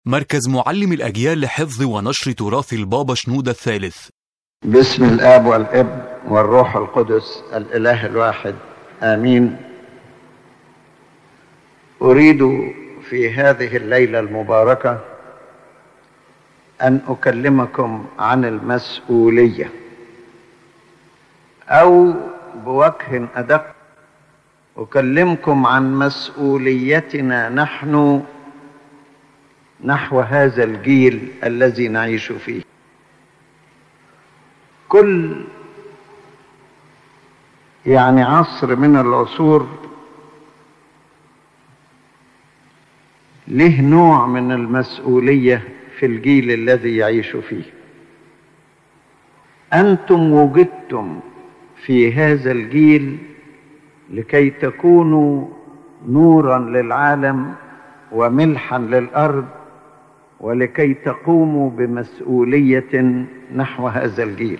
مركز معلم الأجيال لحفظ ونشر تراث البابا شنودة الثالث باسم الاب والابن والروح القدس الاله الواحد امين اريد في هذه الليله المباركه ان اكلمكم عن المسؤوليه او بوجه ادق اكلمكم عن مسؤوليتنا نحن نحو هذا الجيل الذي نعيش فيه كل يعني عصر من العصور له نوع من المسؤوليه في الجيل الذي يعيش فيه انتم وجدتم في هذا الجيل لكي تكونوا نورا للعالم وملحا للارض ولكي تقوموا بمسؤوليه نحو هذا الجيل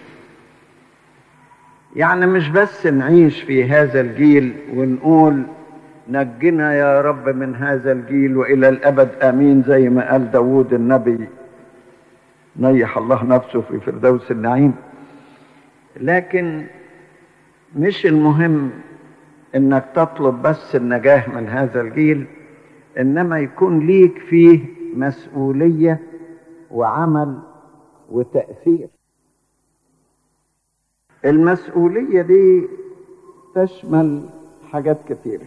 يعني مش بس نعيش في هذا الجيل ونقول نجنا يا رب من هذا الجيل والى الابد امين زي ما قال داوود النبي نيح الله نفسه في فردوس النعيم لكن مش المهم انك تطلب بس النجاه من هذا الجيل انما يكون ليك فيه مسؤوليه وعمل وتاثير المسؤوليه دي تشمل حاجات كثيره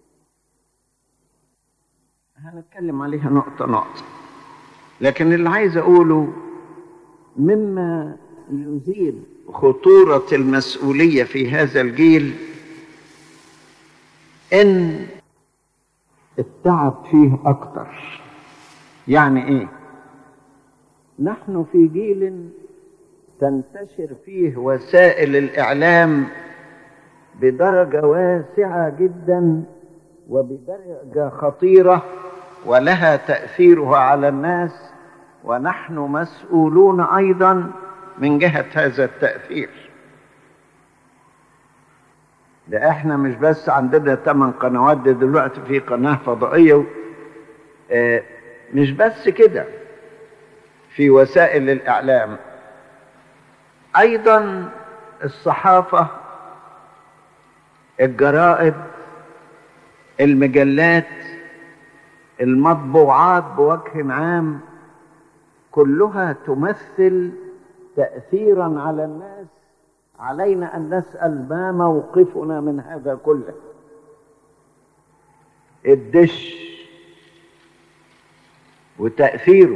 هنتكلم عليها نقطه نقطه لكن اللي عايز اقوله مما يزيد خطوره المسؤوليه في هذا الجيل ان التعب فيه اكتر يعني ايه نحن في جيل تنتشر فيه وسائل الاعلام بدرجه واسعه جدا وبدرجه خطيره ولها تاثيرها على الناس ونحن مسؤولون ايضا من جهه هذا التاثير ده احنا مش بس عندنا ثمان قنوات ده دلوقتي في قناه فضائيه اه مش بس كده في وسائل الاعلام ايضا الصحافه الجرائد المجلات المطبوعات بوجه عام كلها تمثل تاثيرا على الناس علينا ان نسال ما موقفنا من هذا كله الدش وتاثيره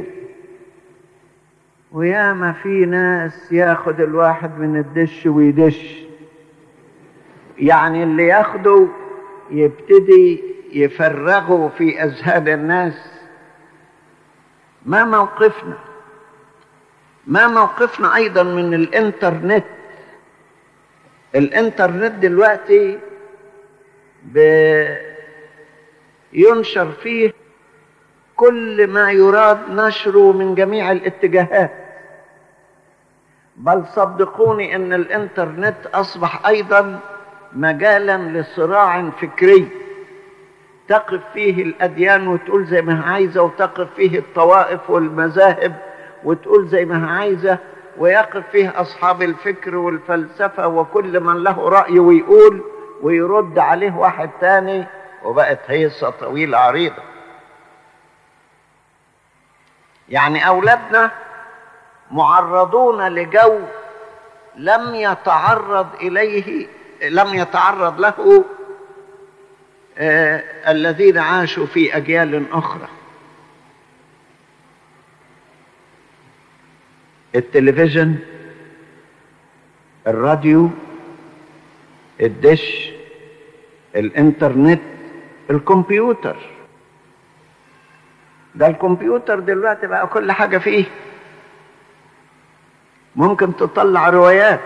وياما في ناس ياخد الواحد من الدش ويدش يعني اللي ياخده يبتدي يفرغه في اذهان الناس ما موقفنا ما موقفنا ايضا من الانترنت الانترنت دلوقتي ينشر فيه كل ما يراد نشره من جميع الاتجاهات بل صدقوني ان الانترنت اصبح ايضا مجالا لصراع فكري تقف فيه الاديان وتقول زي ما هي عايزه وتقف فيه الطوائف والمذاهب وتقول زي ما هي عايزه ويقف فيه اصحاب الفكر والفلسفه وكل من له راي ويقول ويرد عليه واحد تاني وبقت هيصه طويله عريضه يعني اولادنا معرضون لجو لم يتعرض اليه لم يتعرض له آه الذين عاشوا في اجيال اخرى التلفزيون الراديو الدش الانترنت الكمبيوتر ده الكمبيوتر دلوقتي بقى كل حاجة فيه ممكن تطلع روايات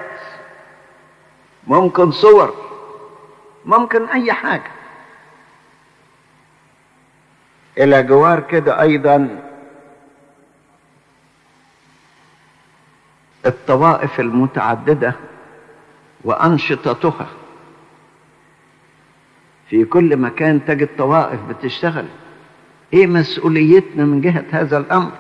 ممكن صور ممكن أي حاجة إلى جوار كده أيضا الطوائف المتعددة وأنشطتها في كل مكان تجد طوائف بتشتغل ايه مسؤوليتنا من جهة هذا الامر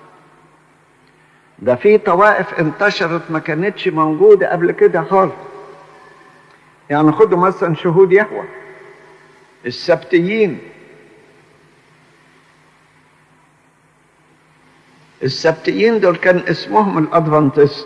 ده في طوائف انتشرت ما كانتش موجودة قبل كده خالص يعني خدوا مثلا شهود يهوه السبتيين السبتيين دول كان اسمهم الادفانتست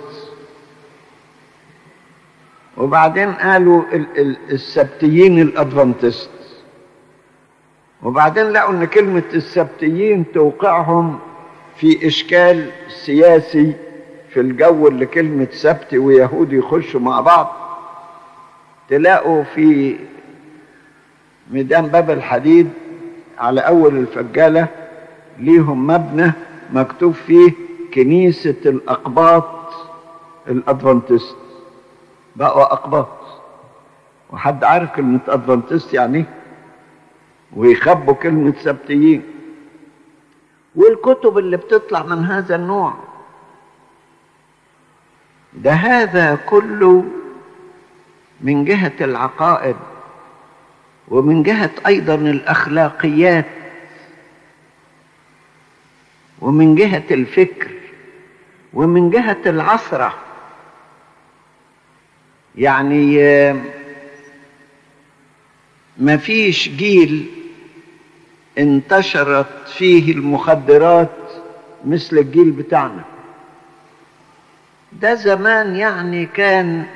وبعدين قالوا ال- ال- السبتيين الادفانتست وبعدين لقوا ان كلمة السبتيين توقعهم في اشكال سياسي في الجو اللي كلمة سبتي ويهودي يخشوا مع بعض تلاقوا في ميدان باب الحديد على اول الفجالة ليهم مبنى مكتوب فيه كنيسة الأقباط الأدفانتست بقوا أقباط وحد عارف كلمة أدفانتست يعني إيه؟ ويخبوا كلمة سبتيين والكتب اللي بتطلع من هذا النوع ده هذا كله من جهة العقائد ومن جهة أيضا الأخلاقيات ومن جهة الفكر ومن جهة العثرة يعني آه، مفيش جيل انتشرت فيه المخدرات مثل الجيل بتاعنا ده زمان يعني كان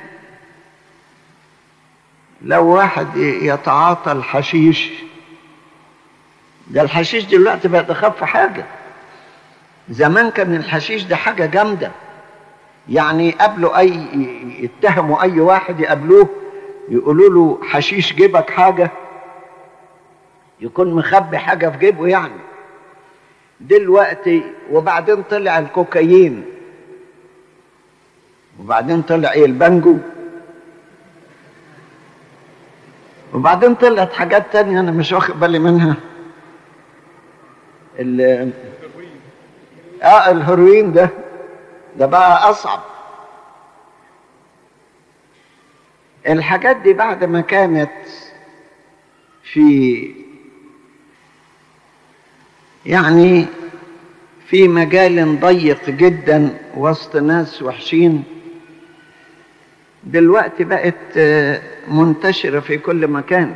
لو واحد يتعاطى الحشيش ده الحشيش دلوقتي بقت اخف حاجه زمان كان الحشيش ده حاجه جامده يعني يقابلوا اي يتهموا اي واحد يقابلوه يقولوا له حشيش جيبك حاجه يكون مخبي حاجه في جيبه يعني دلوقتي وبعدين طلع الكوكايين وبعدين طلع ايه البانجو وبعدين طلعت حاجات تانية انا مش واخد بالي منها ال اه الهيروين ده ده بقى اصعب الحاجات دي بعد ما كانت في يعني في مجال ضيق جدا وسط ناس وحشين دلوقتي بقت آه، منتشرة في كل مكان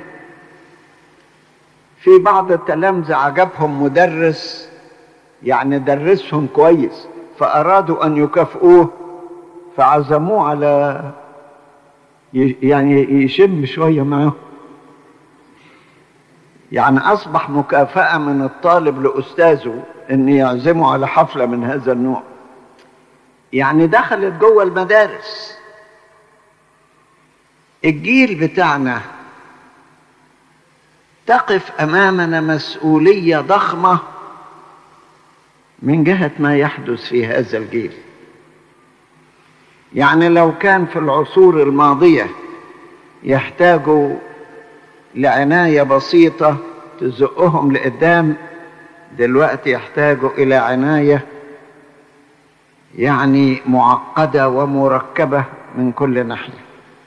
في بعض التلامذة عجبهم مدرس يعني درسهم كويس فأرادوا أن يكافئوه فعزموه على ي- يعني يشم شوية معاهم يعني أصبح مكافأة من الطالب لأستاذه أن يعزمه على حفلة من هذا النوع يعني دخلت جوه المدارس الجيل بتاعنا تقف امامنا مسؤوليه ضخمه من جهه ما يحدث في هذا الجيل يعني لو كان في العصور الماضيه يحتاجوا لعنايه بسيطه تزقهم لقدام دلوقتي يحتاجوا الى عنايه يعني معقده ومركبه من كل ناحيه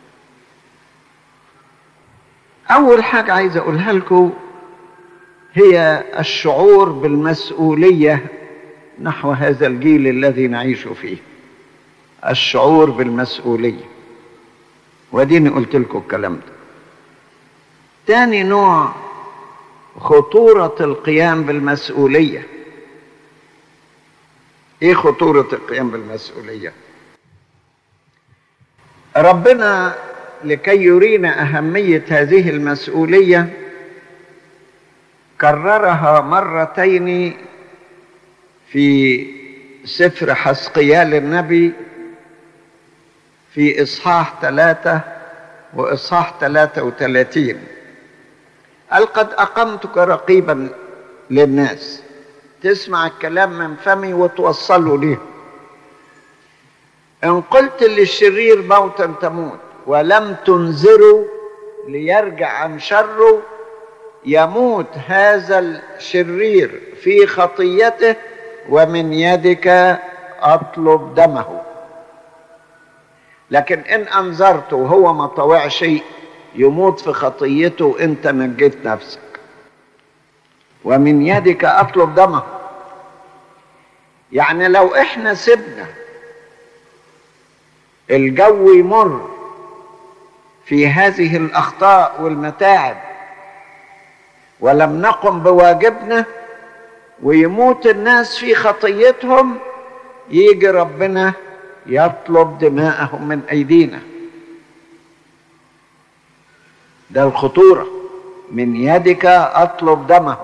أول حاجة عايز أقولها لكم هي الشعور بالمسؤولية نحو هذا الجيل الذي نعيش فيه الشعور بالمسؤولية وديني قلت لكم الكلام ده تاني نوع خطورة القيام بالمسؤولية ايه خطورة القيام بالمسؤولية ربنا لكي يرينا أهمية هذه المسؤولية كررها مرتين في سفر حسقيال النبي في إصحاح ثلاثة وإصحاح ثلاثة وثلاثين قال قد أقمتك رقيبا للناس تسمع الكلام من فمي وتوصله ليه إن قلت للشرير موتا تموت ولم تنذروا ليرجع عن شره يموت هذا الشرير في خطيته ومن يدك اطلب دمه لكن ان انذرته وهو ما طوعش يموت في خطيته وانت نجيت نفسك ومن يدك اطلب دمه يعني لو احنا سبنا الجو يمر في هذه الاخطاء والمتاعب ولم نقم بواجبنا ويموت الناس في خطيتهم يجي ربنا يطلب دماءهم من ايدينا ده الخطوره من يدك اطلب دمه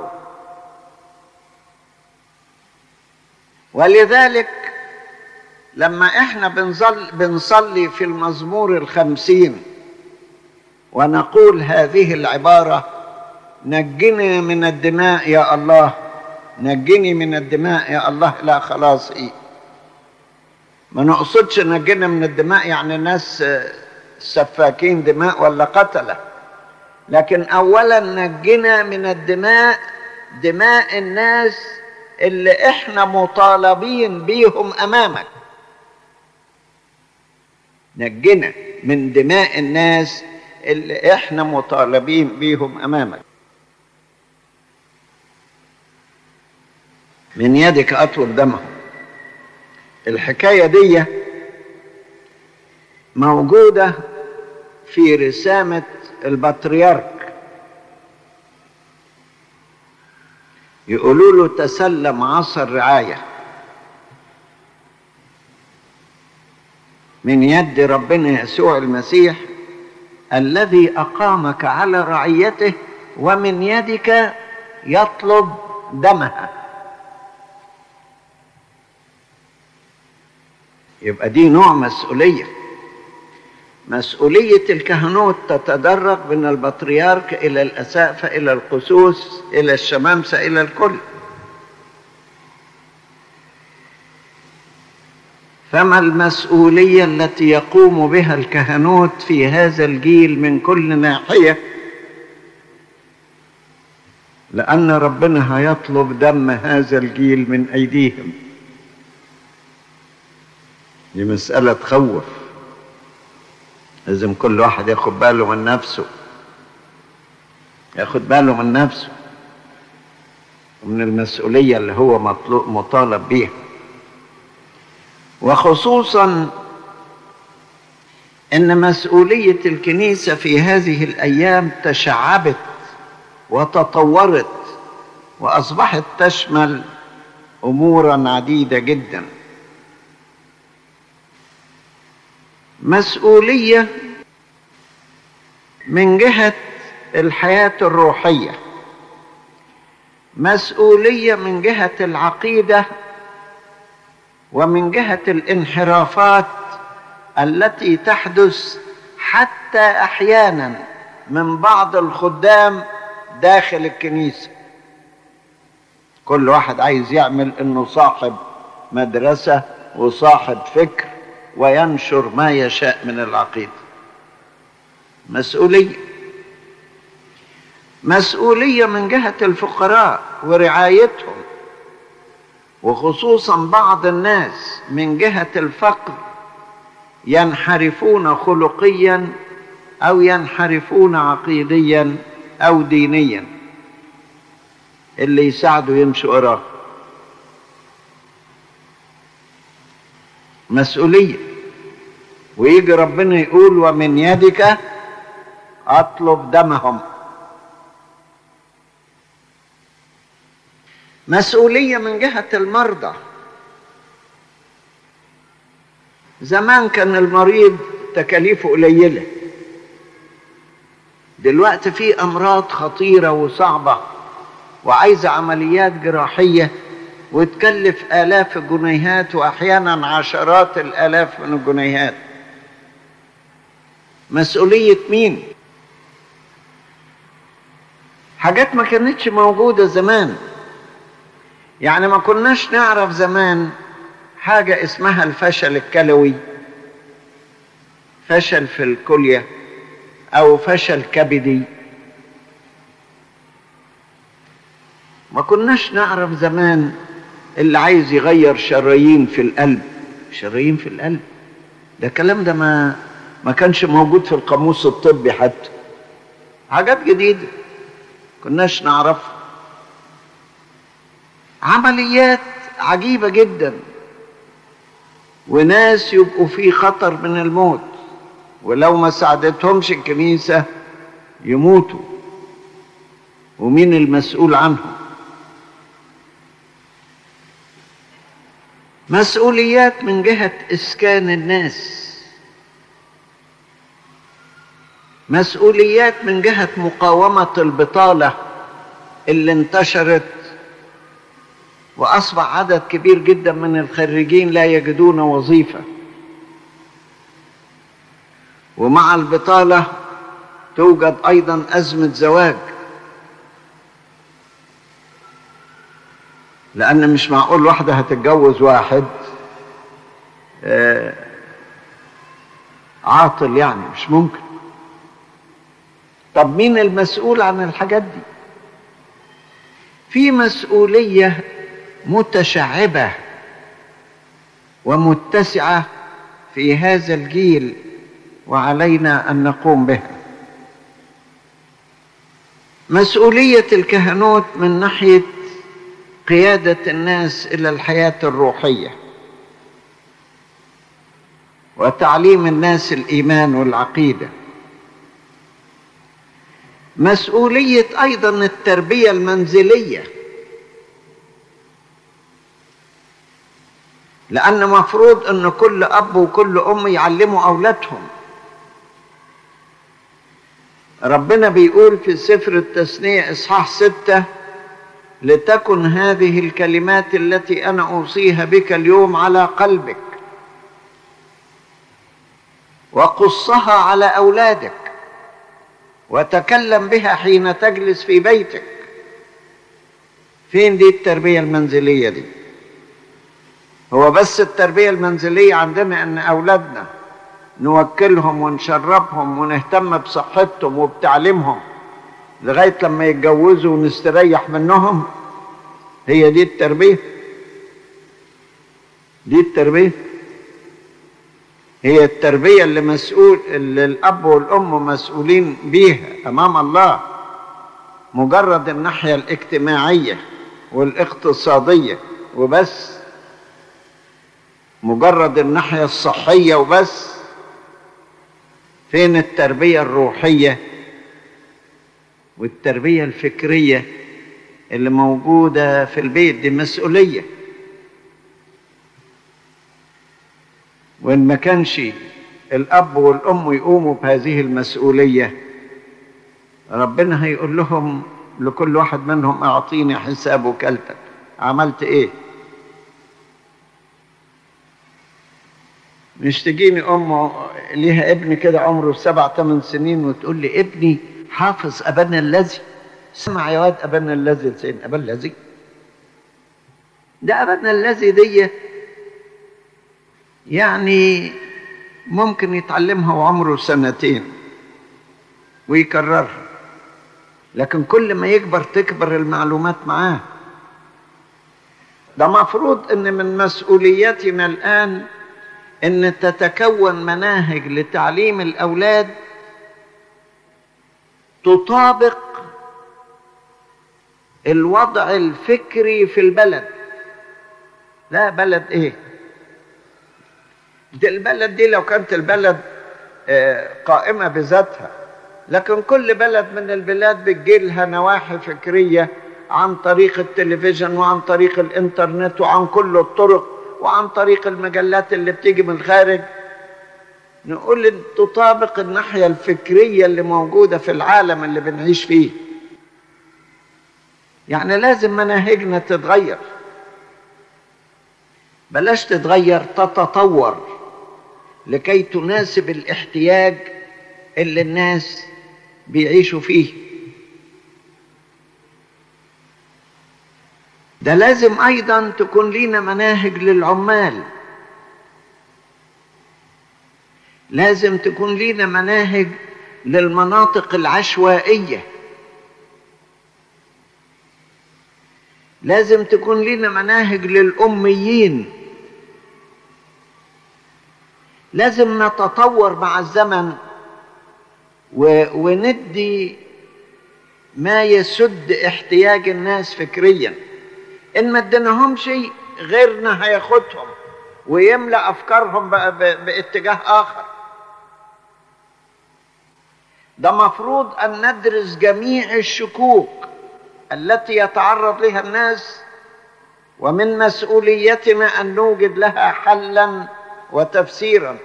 ولذلك لما احنا بنصلي, بنصلي في المزمور الخمسين ونقول هذه العبارة نجني من الدماء يا الله نجني من الدماء يا الله لا خلاصي ما نقصدش نجنا من الدماء يعني ناس سفاكين دماء ولا قتلة لكن أولا نجنا من الدماء دماء الناس اللي احنا مطالبين بيهم أمامك نجنا من دماء الناس اللي احنا مطالبين بيهم امامك من يدك اطلب دمهم الحكايه دي موجوده في رسامه البطريرك يقولوا له تسلم عصا الرعايه من يد ربنا يسوع المسيح الذي اقامك على رعيته ومن يدك يطلب دمها يبقى دي نوع مسؤوليه مسؤوليه الكهنوت تتدرج من البطريرك الى الاسافه الى القسوس الى الشمامسه الى الكل فما المسؤوليه التي يقوم بها الكهنوت في هذا الجيل من كل ناحيه لان ربنا هيطلب دم هذا الجيل من ايديهم دي مساله تخوف لازم كل واحد ياخد باله من نفسه ياخد باله من نفسه ومن المسؤوليه اللي هو مطلوب مطالب بيها وخصوصا ان مسؤوليه الكنيسه في هذه الايام تشعبت وتطورت واصبحت تشمل امورا عديده جدا مسؤوليه من جهه الحياه الروحيه مسؤوليه من جهه العقيده ومن جهه الانحرافات التي تحدث حتى احيانا من بعض الخدام داخل الكنيسه كل واحد عايز يعمل انه صاحب مدرسه وصاحب فكر وينشر ما يشاء من العقيده مسؤوليه مسؤوليه من جهه الفقراء ورعايتهم وخصوصا بعض الناس من جهه الفقر ينحرفون خلقيا او ينحرفون عقيديا او دينيا اللي يساعده يمشي وراه مسؤوليه ويجي ربنا يقول ومن يدك اطلب دمهم مسؤوليه من جهه المرضى زمان كان المريض تكاليفه قليله دلوقتي في امراض خطيره وصعبه وعايزه عمليات جراحيه وتكلف الاف الجنيهات واحيانا عشرات الالاف من الجنيهات مسؤوليه مين حاجات ما كانتش موجوده زمان يعني ما كناش نعرف زمان حاجه اسمها الفشل الكلوي فشل في الكليه او فشل كبدي ما كناش نعرف زمان اللي عايز يغير شرايين في القلب شرايين في القلب ده الكلام ده ما ما كانش موجود في القاموس الطبي حتى حاجات جديدة كناش نعرف عمليات عجيبة جدا وناس يبقوا في خطر من الموت ولو ما ساعدتهمش الكنيسة يموتوا ومين المسؤول عنهم مسؤوليات من جهة إسكان الناس مسؤوليات من جهة مقاومة البطالة اللي انتشرت وأصبح عدد كبير جدا من الخريجين لا يجدون وظيفة ومع البطالة توجد أيضا أزمة زواج لأن مش معقول واحدة هتتجوز واحد آه عاطل يعني مش ممكن طب مين المسؤول عن الحاجات دي في مسؤولية متشعبة ومتسعة في هذا الجيل وعلينا أن نقوم بها مسؤولية الكهنوت من ناحية قيادة الناس إلى الحياة الروحية وتعليم الناس الإيمان والعقيدة مسؤولية أيضا التربية المنزلية لأن مفروض أن كل أب وكل أم يعلموا أولادهم ربنا بيقول في سفر التثنية إصحاح ستة لتكن هذه الكلمات التي أنا أوصيها بك اليوم على قلبك وقصها على أولادك وتكلم بها حين تجلس في بيتك فين دي التربية المنزلية دي هو بس التربية المنزلية عندنا ان اولادنا نوكلهم ونشربهم ونهتم بصحتهم وبتعليمهم لغاية لما يتجوزوا ونستريح منهم هي دي التربية دي التربية هي التربية اللي مسؤول اللي الأب والأم مسؤولين بيها أمام الله مجرد الناحية الاجتماعية والاقتصادية وبس مجرد الناحية الصحية وبس فين التربية الروحية والتربية الفكرية اللي موجودة في البيت دي مسؤولية وإن ما كانش الأب والأم يقوموا بهذه المسؤولية ربنا هيقول لهم لكل واحد منهم أعطيني حساب وكالتك عملت إيه مش تجيني أم ليها ابن كده عمره سبع ثمان سنين وتقول لي ابني حافظ أبانا الذي سمع يا واد أبانا الذي سيدنا أبا الذي ده أبانا الذي دي يعني ممكن يتعلمها وعمره سنتين ويكررها لكن كل ما يكبر تكبر المعلومات معاه ده مفروض ان من مسؤولياتنا الان ان تتكون مناهج لتعليم الاولاد تطابق الوضع الفكري في البلد لا بلد ايه دي البلد دي لو كانت البلد قائمة بذاتها لكن كل بلد من البلاد بتجيلها نواحي فكرية عن طريق التلفزيون وعن طريق الانترنت وعن كل الطرق وعن طريق المجلات اللي بتيجي من الخارج نقول إن تطابق الناحية الفكرية اللي موجودة في العالم اللي بنعيش فيه يعني لازم مناهجنا تتغير بلاش تتغير تتطور لكي تناسب الاحتياج اللي الناس بيعيشوا فيه ده لازم ايضا تكون لينا مناهج للعمال لازم تكون لينا مناهج للمناطق العشوائيه لازم تكون لنا مناهج للأميين لازم نتطور مع الزمن و... وندي ما يسد احتياج الناس فكريا ان ما اديناهمش غيرنا هياخدهم ويملا افكارهم بقى ب- باتجاه اخر ده مفروض ان ندرس جميع الشكوك التي يتعرض لها الناس ومن مسؤوليتنا ان نوجد لها حلا وتفسيرا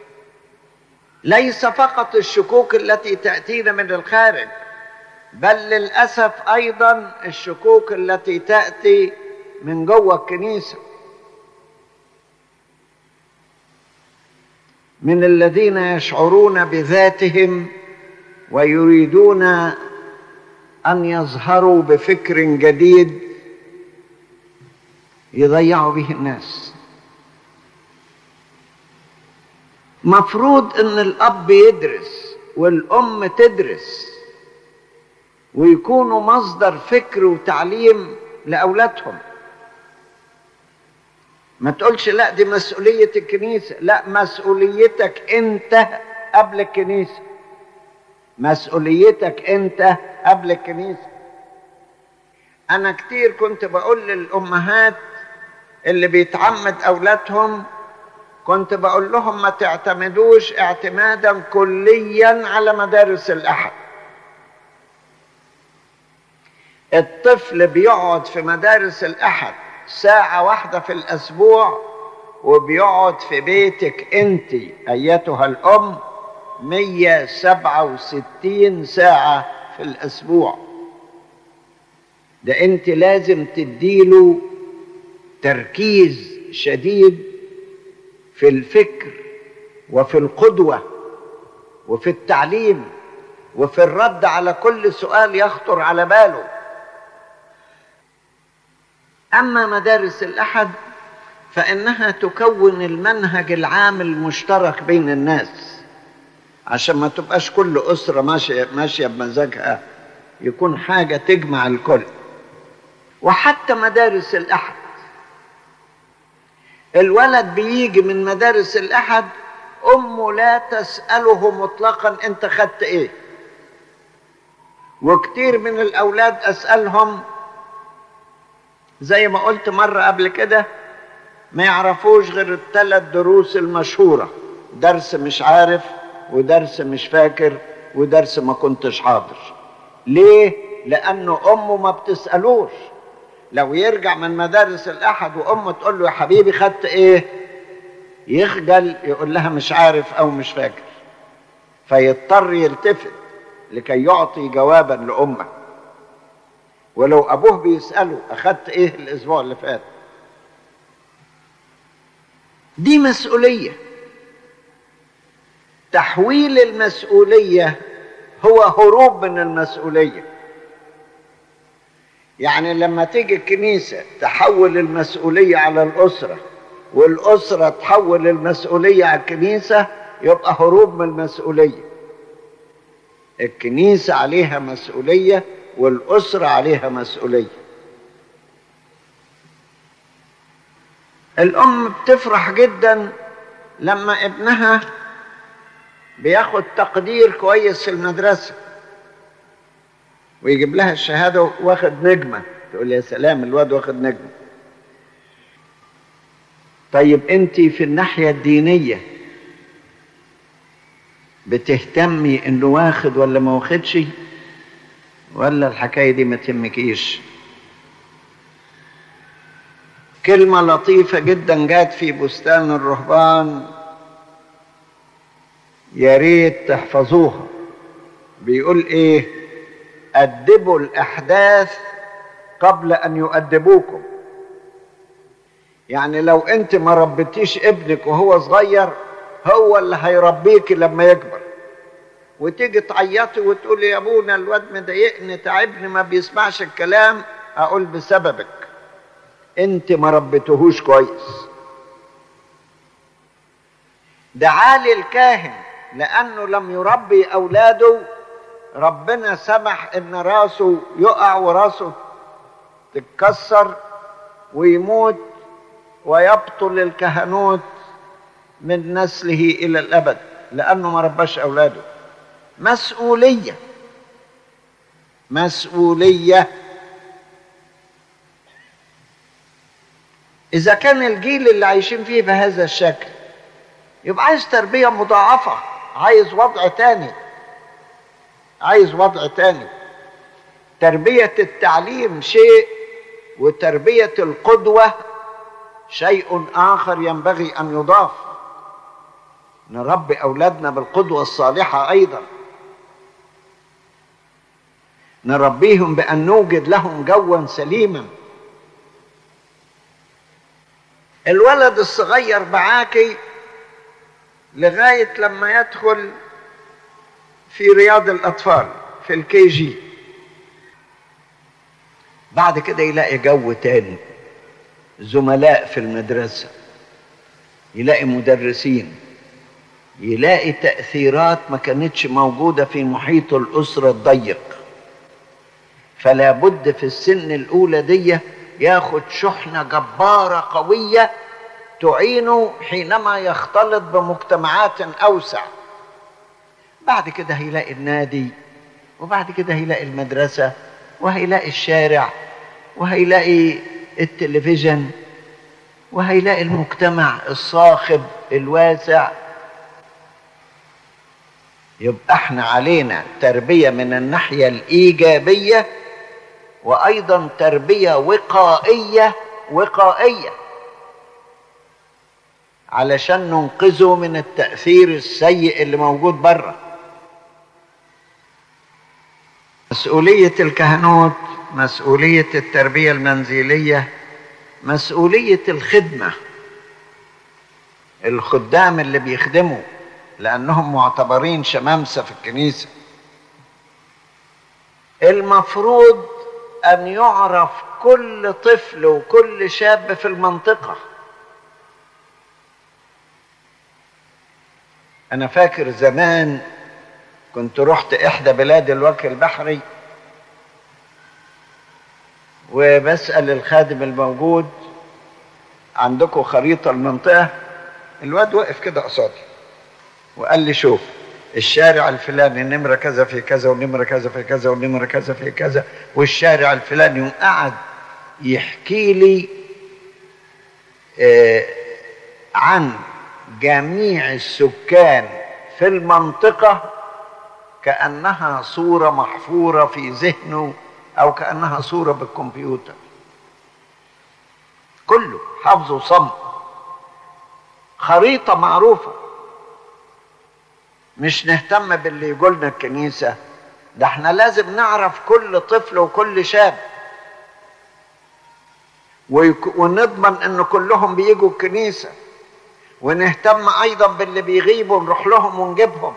ليس فقط الشكوك التي تاتينا من الخارج بل للاسف ايضا الشكوك التي تاتي من جوه الكنيسه من الذين يشعرون بذاتهم ويريدون ان يظهروا بفكر جديد يضيعوا به الناس مفروض ان الاب يدرس والام تدرس ويكونوا مصدر فكر وتعليم لاولادهم ما تقولش لا دي مسؤولية الكنيسة لا مسؤوليتك انت قبل الكنيسة مسؤوليتك انت قبل الكنيسة انا كتير كنت بقول للامهات اللي بيتعمد اولادهم كنت بقول لهم ما تعتمدوش اعتمادا كليا على مدارس الاحد الطفل بيقعد في مدارس الاحد ساعة واحدة في الأسبوع وبيقعد في بيتك أنت أيتها الأم 167 ساعة في الأسبوع ده أنت لازم تديله تركيز شديد في الفكر وفي القدوة وفي التعليم وفي الرد على كل سؤال يخطر على باله أما مدارس الأحد فإنها تكون المنهج العام المشترك بين الناس عشان ما تبقاش كل أسرة ماشية, ماشية بمزاجها يكون حاجة تجمع الكل وحتى مدارس الأحد الولد بيجي من مدارس الأحد أمه لا تسأله مطلقا أنت خدت إيه وكتير من الأولاد أسألهم زي ما قلت مرة قبل كده ما يعرفوش غير الثلاث دروس المشهورة درس مش عارف ودرس مش فاكر ودرس ما كنتش حاضر ليه؟ لأنه أمه ما بتسألوش لو يرجع من مدارس الأحد وأمه تقول له يا حبيبي خدت إيه؟ يخجل يقول لها مش عارف أو مش فاكر فيضطر يلتفت لكي يعطي جوابا لأمه ولو ابوه بيساله اخدت ايه الاسبوع اللي فات دي مسؤوليه تحويل المسؤوليه هو هروب من المسؤوليه يعني لما تيجي الكنيسه تحول المسؤوليه على الاسره والاسره تحول المسؤوليه على الكنيسه يبقى هروب من المسؤوليه الكنيسه عليها مسؤوليه والأسرة عليها مسؤولية الأم بتفرح جدا لما ابنها بياخد تقدير كويس في المدرسة ويجيب لها الشهادة واخد نجمة تقول يا سلام الواد واخد نجمة طيب انت في الناحية الدينية بتهتمي انه واخد ولا ما واخدش ولا الحكايه دي ما تهمكيش كلمه لطيفه جدا جات في بستان الرهبان يا ريت تحفظوها بيقول ايه ادبوا الاحداث قبل ان يؤدبوكم يعني لو انت ما ربيتيش ابنك وهو صغير هو اللي هيربيك لما يكبر وتيجي تعيطي وتقولي يا ابونا الواد مضايقني تعبني ما بيسمعش الكلام اقول بسببك انت ما ربيتهوش كويس ده عالي الكاهن لانه لم يربي اولاده ربنا سمح ان راسه يقع وراسه تتكسر ويموت ويبطل الكهنوت من نسله الى الابد لانه ما رباش اولاده مسؤوليه مسؤوليه إذا كان الجيل اللي عايشين فيه بهذا الشكل يبقى عايز تربية مضاعفة عايز وضع تاني عايز وضع تاني تربية التعليم شيء وتربية القدوة شيء آخر ينبغي أن يضاف نربي أولادنا بالقدوة الصالحة أيضا نربيهم بأن نوجد لهم جوا سليما الولد الصغير معاكي لغاية لما يدخل في رياض الأطفال في الكي جي بعد كده يلاقي جو تاني زملاء في المدرسة يلاقي مدرسين يلاقي تأثيرات ما كانتش موجودة في محيط الأسرة الضيق فلا بد في السن الأولى دي ياخد شحنة جبارة قوية تعينه حينما يختلط بمجتمعات أوسع بعد كده هيلاقي النادي وبعد كده هيلاقي المدرسة وهيلاقي الشارع وهيلاقي التلفزيون وهيلاقي المجتمع الصاخب الواسع يبقى احنا علينا تربية من الناحية الإيجابية وأيضا تربية وقائية وقائية علشان ننقذه من التأثير السيء اللي موجود بره مسؤولية الكهنوت مسؤولية التربية المنزلية مسؤولية الخدمة الخدام اللي بيخدموا لأنهم معتبرين شمامسة في الكنيسة المفروض أن يعرف كل طفل وكل شاب في المنطقة أنا فاكر زمان كنت رحت إحدى بلاد الوجه البحري وبسأل الخادم الموجود عندكم خريطة المنطقة الواد وقف كده قصادي وقال لي شوف الشارع الفلاني نمرة كذا في كذا ونمرة كذا في كذا ونمرة كذا في كذا والشارع الفلاني وقعد يحكي لي آه عن جميع السكان في المنطقة كأنها صورة محفورة في ذهنه أو كأنها صورة بالكمبيوتر كله حفظه صم خريطة معروفة مش نهتم باللي يقولنا الكنيسة ده احنا لازم نعرف كل طفل وكل شاب ونضمن ان كلهم بيجوا الكنيسة ونهتم ايضا باللي بيغيبوا نروح لهم ونجيبهم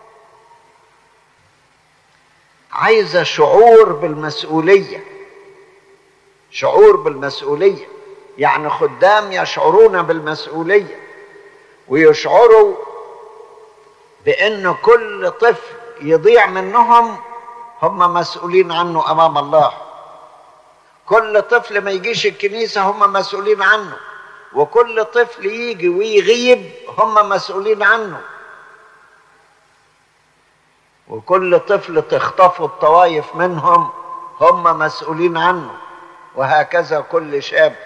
عايزة شعور بالمسؤولية شعور بالمسؤولية يعني خدام يشعرون بالمسؤولية ويشعروا بأن كل طفل يضيع منهم هم مسؤولين عنه أمام الله كل طفل ما يجيش الكنيسة هم مسؤولين عنه وكل طفل يجي ويغيب هم مسؤولين عنه وكل طفل تخطفه الطوايف منهم هم مسؤولين عنه وهكذا كل شاب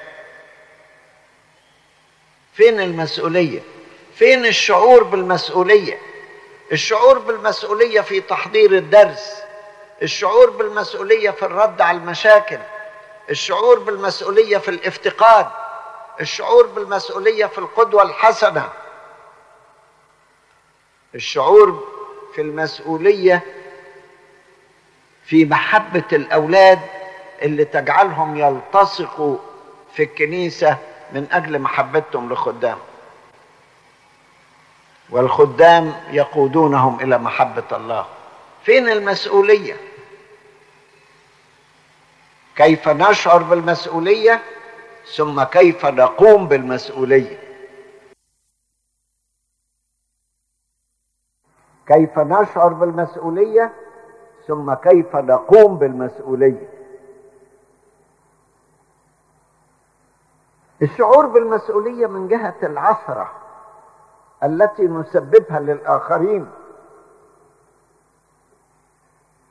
فين المسؤولية فين الشعور بالمسؤولية الشعور بالمسؤولية في تحضير الدرس الشعور بالمسؤولية في الرد على المشاكل الشعور بالمسؤولية في الافتقاد الشعور بالمسؤولية في القدوة الحسنة الشعور في المسؤولية في محبة الأولاد اللي تجعلهم يلتصقوا في الكنيسة من أجل محبتهم لخدام والخدام يقودونهم إلى محبة الله فين المسؤولية كيف نشعر بالمسؤولية ثم كيف نقوم بالمسؤوليه كيف نشعر بالمسؤولية ثم كيف نقوم بالمسؤولية الشعور بالمسؤولية من جهة العثرة التي نسببها للآخرين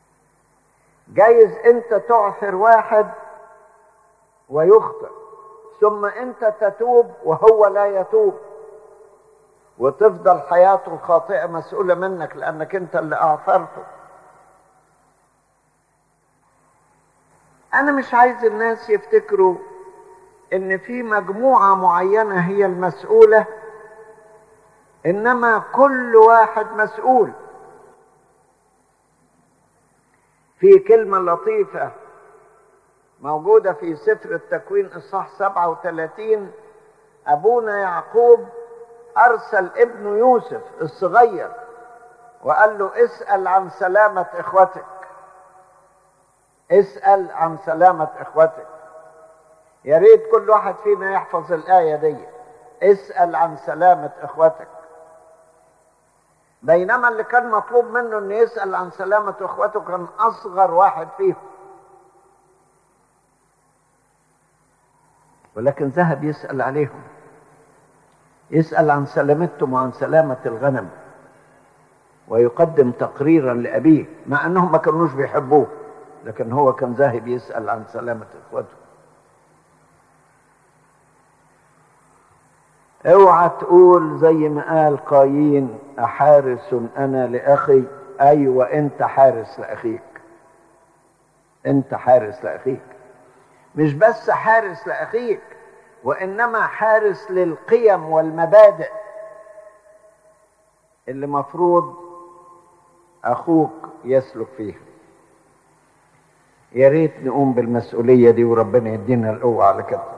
جايز انت تعثر واحد ويخطئ ثم انت تتوب وهو لا يتوب وتفضل حياته الخاطئه مسؤوله منك لانك انت اللي اعثرته انا مش عايز الناس يفتكروا ان في مجموعه معينه هي المسؤوله انما كل واحد مسؤول في كلمه لطيفه موجوده في سفر التكوين اصحاح 37 ابونا يعقوب ارسل ابنه يوسف الصغير وقال له اسال عن سلامه اخوتك اسال عن سلامه اخوتك يا ريت كل واحد فينا يحفظ الايه دي اسال عن سلامه اخوتك بينما اللي كان مطلوب منه انه يسال عن سلامه اخوته كان اصغر واحد فيهم ولكن ذهب يسال عليهم يسال عن سلامتهم وعن سلامه الغنم ويقدم تقريرا لابيه مع انهم ما كانوش بيحبوه لكن هو كان ذاهب يسال عن سلامه اخوته اوعى تقول زي ما قال قايين احارس انا لاخي ايوه انت حارس لاخيك انت حارس لاخيك مش بس حارس لاخيك وانما حارس للقيم والمبادئ اللي مفروض اخوك يسلك فيها يا ريت نقوم بالمسؤوليه دي وربنا يدينا القوه على كده